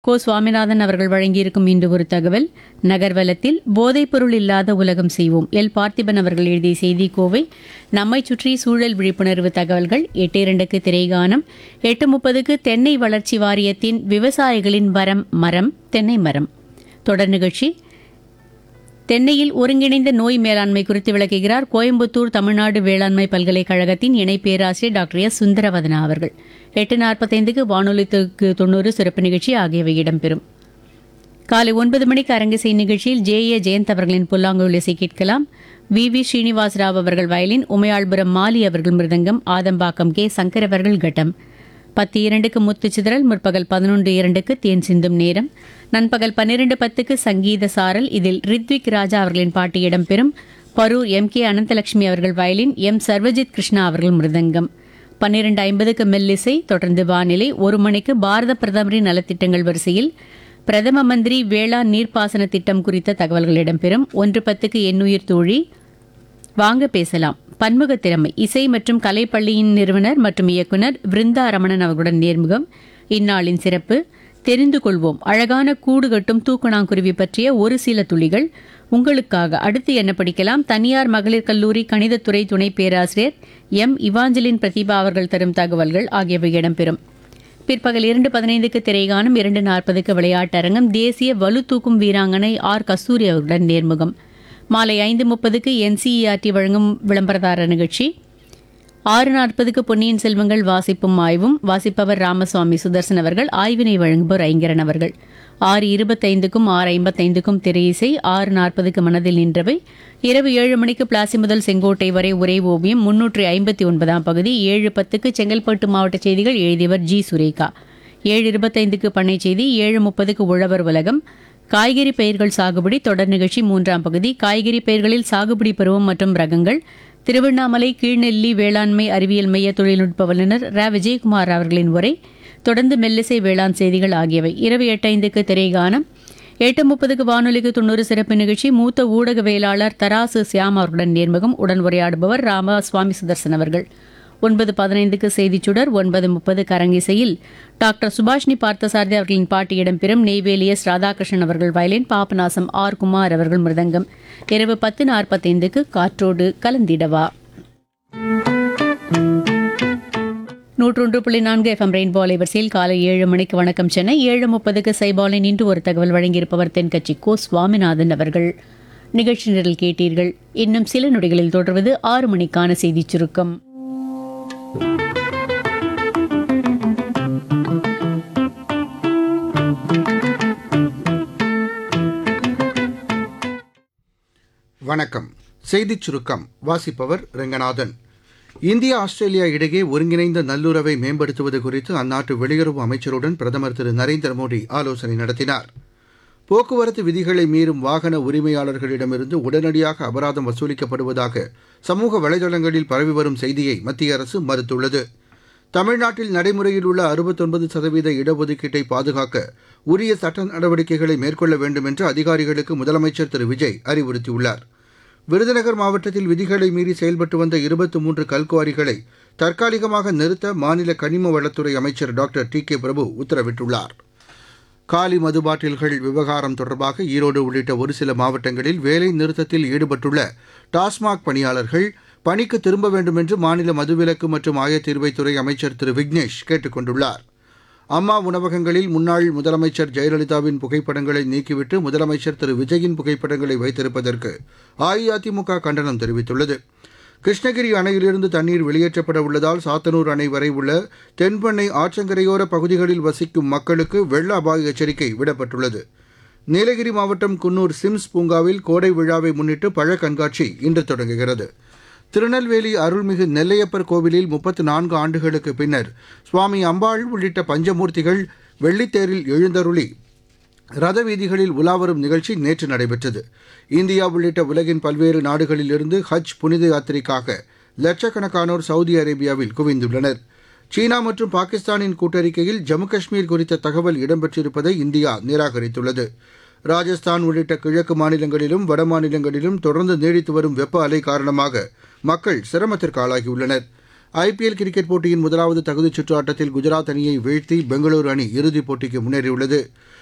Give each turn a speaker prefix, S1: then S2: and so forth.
S1: கோ சுவாமிநாதன் அவர்கள் வழங்கியிருக்கும் இன்று ஒரு தகவல் நகர்வலத்தில் போதைப்பொருள் இல்லாத உலகம் செய்வோம் எல் பார்த்திபன் அவர்கள் எழுதிய செய்தி கோவை நம்மை சுற்றி சூழல் விழிப்புணர்வு தகவல்கள் எட்டு இரண்டுக்கு திரைகானம் எட்டு முப்பதுக்கு தென்னை வளர்ச்சி வாரியத்தின் விவசாயிகளின் வரம் மரம் தென்னை மரம் தொடர் நிகழ்ச்சி தென்னையில் ஒருங்கிணைந்த நோய் மேலாண்மை குறித்து விளக்குகிறார் கோயம்புத்தூர் தமிழ்நாடு வேளாண்மை பல்கலைக்கழகத்தின் இணை பேராசிரியர் டாக்டர் எஸ் சுந்தரவதனா அவர்கள் எட்டு நாற்பத்தைந்துக்கு வானொலித்துக்கு தொண்ணூறு சிறப்பு நிகழ்ச்சி ஆகியவை இடம்பெறும் காலை ஒன்பது மணிக்கு அரங்கிசை நிகழ்ச்சியில் ஜே ஏ ஜெயந்த் அவர்களின் புல்லாங்குழல் இசை கேட்கலாம் வி வி ஸ்ரீனிவாசராவ் அவர்கள் வயலின் உமையாள்புரம் மாலி அவர்கள் மிருதங்கம் ஆதம்பாக்கம் கே சங்கர் அவர்கள் கட்டம் பத்து இரண்டுக்கு முத்து சிதறல் முற்பகல் பதினொன்று இரண்டுக்கு தேன் சிந்தும் நேரம் நண்பகல் பன்னிரண்டு பத்துக்கு சங்கீத சாரல் இதில் ரித்விக் ராஜா அவர்களின் பாட்டு இடம்பெறும் பரூர் எம் கே அனந்தலட்சுமி அவர்கள் வயலின் எம் சர்வஜித் கிருஷ்ணா அவர்கள் மிருதங்கம் பன்னிரண்டு ஐம்பதுக்கு மெல்லிசை தொடர்ந்து வானிலை ஒரு மணிக்கு பாரத பிரதமரின் நலத்திட்டங்கள் வரிசையில் பிரதம மந்திரி வேளாண் நீர்ப்பாசன திட்டம் குறித்த தகவல்கள் இடம்பெறும் ஒன்று பத்துக்கு எண்ணுயிர் தோழி வாங்க பேசலாம் பன்முக திறமை இசை மற்றும் கலைப்பள்ளியின் நிறுவனர் மற்றும் இயக்குனர் விருந்தா ரமணன் அவர்களுடன் நேர்முகம் இந்நாளின் சிறப்பு தெரிந்து கொள்வோம் அழகான கூடு கட்டும் தூக்கணாங்குருவி பற்றிய ஒரு சில துளிகள் உங்களுக்காக அடுத்து என்ன படிக்கலாம் தனியார் மகளிர் கல்லூரி கணிதத்துறை துணை பேராசிரியர் எம் இவாஞ்சலின் பிரதிபா அவர்கள் தரும் தகவல்கள் ஆகியவை இடம்பெறும் பிற்பகல் இரண்டு பதினைந்துக்கு திரைகாணும் இரண்டு நாற்பதுக்கு விளையாட்டரங்கம் தேசிய வலு தூக்கும் வீராங்கனை ஆர் கஸ்தூரி அவர்களுடன் நேர்முகம் மாலை ஐந்து முப்பதுக்கு என்சிஇஆர்டி வழங்கும் விளம்பரதார நிகழ்ச்சி ஆறு நாற்பதுக்கு பொன்னியின் செல்வங்கள் வாசிப்பும் ஆய்வும் வாசிப்பவர் ராமசுவாமி சுதர்சன் அவர்கள் ஆய்வினை வழங்குபவர் ஐங்கரன் அவர்கள் ஆறு இருபத்தைந்துக்கும் ஆறு ஐம்பத்தைந்துக்கும் திரையிசை ஆறு நாற்பதுக்கு மனதில் நின்றவை இரவு ஏழு மணிக்கு பிளாசி முதல் செங்கோட்டை வரை உரை ஓவியம் முன்னூற்றி ஐம்பத்தி ஒன்பதாம் பகுதி ஏழு பத்துக்கு செங்கல்பட்டு மாவட்ட செய்திகள் எழுதியவர் ஜி சுரேகா ஏழு இருபத்தைந்துக்கு பண்ணை செய்தி ஏழு முப்பதுக்கு உழவர் உலகம் காய்கறி பயிர்கள் சாகுபடி தொடர் நிகழ்ச்சி மூன்றாம் பகுதி காய்கறி பயிர்களில் சாகுபடி பருவம் மற்றும் ரகங்கள் திருவண்ணாமலை கீழ்நெல்லி வேளாண்மை அறிவியல் மைய தொழில்நுட்ப வல்லுநர் ரா விஜயகுமார் அவர்களின் உரை தொடர்ந்து மெல்லிசை வேளாண் செய்திகள் ஆகியவை இரவு எட்டைந்துக்கு திரைகானம் எட்டு முப்பதுக்கு வானொலிக்கு தொண்ணூறு சிறப்பு நிகழ்ச்சி மூத்த ஊடகவியலாளர் தராசு சியாம் அவர்களுடன் நேர்முகம் உடன் உரையாடுபவர் ராம சுவாமி சுதர்சன் அவர்கள் ஒன்பது பதினைந்துக்கு செய்திச் சுடர் ஒன்பது முப்பது கரங்கிசையில் டாக்டர் சுபாஷினி பார்த்தசாரதி அவர்களின் பாட்டு இடம்பெறும் நெய்வேலி எஸ் ராதாகிருஷ்ணன் அவர்கள் வயலின் பாபநாசம் ஆர் குமார் அவர்கள் மிருதங்கம் இரவு பத்து நாற்பத்தைந்துக்கு காற்றோடு கலந்திடவா நூற்றொன்று புள்ளி நான்கு எஃப்எம் ரெயின்போ அலைவரிசையில் காலை ஏழு மணிக்கு வணக்கம் சென்னை ஏழு முப்பதுக்கு சைபாலின் இன்று ஒரு தகவல் வழங்கியிருப்பவர் தென்கட்சி கோ சுவாமிநாதன் அவர்கள் நிகழ்ச்சி நிரல் கேட்டீர்கள் இன்னும் சில நொடிகளில் தொடர்வது ஆறு மணிக்கான செய்திச் சுருக்கம்
S2: வணக்கம் செய்திச் சுருக்கம் வாசிப்பவர் ரெங்கநாதன் இந்தியா ஆஸ்திரேலியா இடையே ஒருங்கிணைந்த நல்லுறவை மேம்படுத்துவது குறித்து அந்நாட்டு வெளியுறவு அமைச்சருடன் பிரதமர் திரு நரேந்திர மோடி ஆலோசனை நடத்தினார் போக்குவரத்து விதிகளை மீறும் வாகன உரிமையாளர்களிடமிருந்து உடனடியாக அபராதம் வசூலிக்கப்படுவதாக சமூக வலைதளங்களில் பரவி வரும் செய்தியை மத்திய அரசு மறுத்துள்ளது தமிழ்நாட்டில் நடைமுறையில் உள்ள அறுபத்தொன்பது சதவீத இடஒதுக்கீட்டை பாதுகாக்க உரிய சட்ட நடவடிக்கைகளை மேற்கொள்ள வேண்டும் என்று அதிகாரிகளுக்கு முதலமைச்சர் திரு விஜய் அறிவுறுத்தியுள்ளார் விருதுநகர் மாவட்டத்தில் விதிகளை மீறி செயல்பட்டு வந்த இருபத்தி மூன்று கல்குவாரிகளை தற்காலிகமாக நிறுத்த மாநில கனிம வளத்துறை அமைச்சர் டாக்டர் டி கே பிரபு உத்தரவிட்டுள்ளார் காலி மது பாட்டில்கள் விவகாரம் தொடர்பாக ஈரோடு உள்ளிட்ட ஒரு சில மாவட்டங்களில் வேலை நிறுத்தத்தில் ஈடுபட்டுள்ள டாஸ்மாக் பணியாளர்கள் பணிக்கு திரும்ப வேண்டும் என்று மாநில மதுவிலக்கு மற்றும் ஆயத்தீர்வைத்துறை அமைச்சர் திரு விக்னேஷ் கேட்டுக் கொண்டுள்ளார் அம்மா உணவகங்களில் முன்னாள் முதலமைச்சர் ஜெயலலிதாவின் புகைப்படங்களை நீக்கிவிட்டு முதலமைச்சர் திரு விஜயின் புகைப்படங்களை வைத்திருப்பதற்கு அஇஅதிமுக கண்டனம் தெரிவித்துள்ளது கிருஷ்ணகிரி அணையிலிருந்து தண்ணீர் வெளியேற்றப்பட உள்ளதால் சாத்தனூர் அணை வரை உள்ள தென்பெண்ணை ஆற்றங்கரையோர பகுதிகளில் வசிக்கும் மக்களுக்கு வெள்ள அபாய எச்சரிக்கை விடப்பட்டுள்ளது நீலகிரி மாவட்டம் குன்னூர் சிம்ஸ் பூங்காவில் கோடை விழாவை முன்னிட்டு பழ கண்காட்சி இன்று தொடங்குகிறது திருநெல்வேலி அருள்மிகு நெல்லையப்பர் கோவிலில் முப்பத்து நான்கு ஆண்டுகளுக்கு பின்னர் சுவாமி அம்பாள் உள்ளிட்ட பஞ்சமூர்த்திகள் வெள்ளித்தேரில் எழுந்தருளி ரத வீதிகளில் உலாவரும் நிகழ்ச்சி நேற்று நடைபெற்றது இந்தியா உள்ளிட்ட உலகின் பல்வேறு நாடுகளிலிருந்து ஹஜ் புனித யாத்திரைக்காக லட்சக்கணக்கானோர் சவுதி அரேபியாவில் குவிந்துள்ளனர் சீனா மற்றும் பாகிஸ்தானின் கூட்டறிக்கையில் ஜம்மு காஷ்மீர் குறித்த தகவல் இடம்பெற்றிருப்பதை இந்தியா நிராகரித்துள்ளது ராஜஸ்தான் உள்ளிட்ட கிழக்கு மாநிலங்களிலும் வட மாநிலங்களிலும் தொடர்ந்து நீடித்து வரும் வெப்ப அலை காரணமாக மக்கள் சிரமத்திற்கு ஆளாகியுள்ளனர் ஐபிஎல் கிரிக்கெட் போட்டியின் முதலாவது தகுதிச் சுற்று ஆட்டத்தில் குஜராத் அணியை வீழ்த்தி பெங்களூரு அணி இறுதிப் போட்டிக்கு முன்னேறியுள்ளது